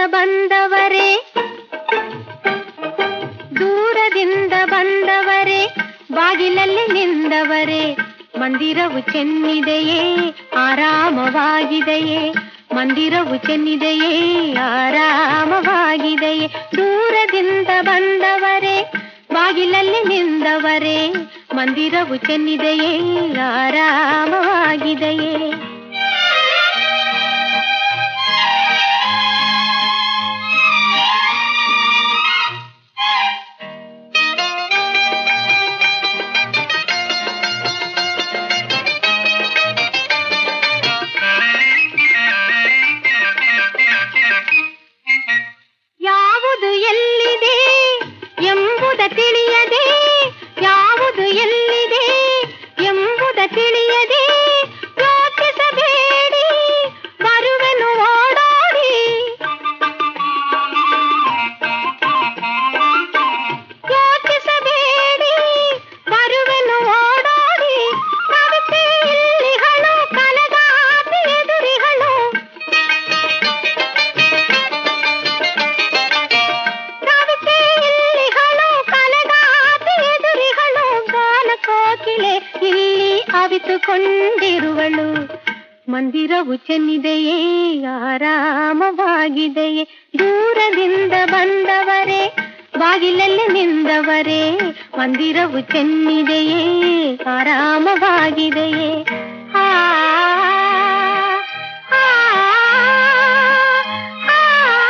ಬಂದವರೇ ದೂರದಿಂದ ಬಂದವರೇ ಬಾಗಿಲಲ್ಲಿ ನಿಂದವರೇ ಮಂದಿರವು ಚೆನ್ನಿದೆಯೇ ಆರಾಮವಾಗಿದೆಯೇ ಮಂದಿರವು ಚೆನ್ನಿದೆಯೇ ಆರಾಮವಾಗಿದೆಯೇ ದೂರದಿಂದ ಬಂದವರೇ ಬಾಗಿಲಲ್ಲಿ ನಿಂದವರೇ ಮಂದಿರವು ಚೆನ್ನಿದೆಯೇ ಆರಾಮವಾಗಿದೆಯೇ ಯಾವುದು ಎಲ್ಲಿದೆ ಎಂಬುದ ತಿಳಿಯದೆ ಯಾವುದು ಎಲ್ಲಿದೆ ಎಂಬುದ ತಿಳಿಯದೆ ಯೋಚಿಸಬೇಡಿ ಬರುವೆನು ಓಡೋಡಿ ಯೋಚಿಸಬೇಡಿ ಬರುವೆನು ಓಡೋಡಿ ಕವಿತೆ ಇಲ್ಲಿಗಳು ಕನಗಾತಿ ಎದುರಿಗಳು ಕವಿತೆ ಇಲ್ಲಿಗಳು ಕನಗಾತಿ ಎದುರಿಗಳು ಗಾನ ಕೋಕಿಲೆ ಇಲ್ಲಿ ಅವಿತುಕೊಂಡಿರುವಳು ಮಂದಿರವು ಚೆನ್ನಿದೆಯೇ ಆರಾಮವಾಗಿದೆಯೇ ದೂರದಿಂದ ಬಂದವರೇ ಬಾಗಿಲಲ್ಲಿ ನಿಂದವರೇ ಮಂದಿರವು ಚೆನ್ನಿದೆಯೇ ಆರಾಮವಾಗಿದೆಯೇ ಆ ಆ, ಆ, ಆ.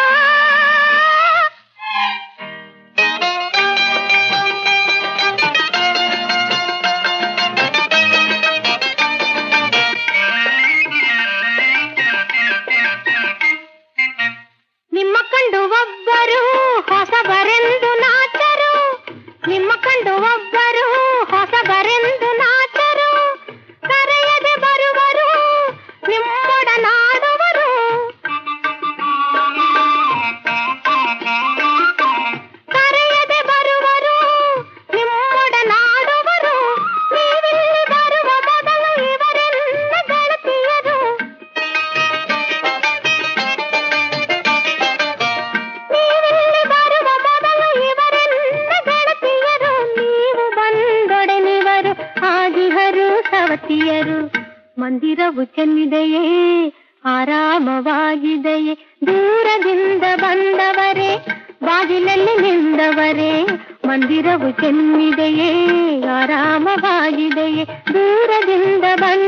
ನಿಮ್ಮ ಕಂಡು ಒಬ್ಬರು ಹೊಸಬರೆಂದು ನಾಚರು ನಿಮ್ಮ ಕಂಡು ಒಬ್ಬರು ಹೊಸಬರೆಂದು ನಾಚರು ಕರೆಯದೆ ಬರುವರು ನಿಮ್ಮೊಡನಾಡುವರು ಕರೆಯದೆ ಬರುವರು ನಿಮ್ಮೊಡನಾಡುವರು ನೀವಿಲ್ಲಿ ಬರುವ ಮೊದಲು ಇವರೆಲ್ಲ ಗೆಳತಿಯರು ನೀವಿಲ್ಲಿ ಬರುವ ಮೊದಲು ಇವರೆಲ್ಲ ಗೆಳತಿಯರು ನೀವು ಬಂದೊಡನಿವರು ಆಗಿಹರು ಸವತಿಯರು ಮಂದಿರವು ಚೆನ್ನಿದೆಯೇ ಆರಾಮವಾಗಿದೆಯೇ ದೂರದಿಂದ ಬಂದವರೇ ಬಾಗಿಲಲ್ಲಿ ನಿಂದವರೇ ಮಂದಿರವು ಚೆನ್ನಿದೆಯೇ ಆರಾಮವಾಗಿದೆಯೇ ದೂರದಿಂದ ಬಂದ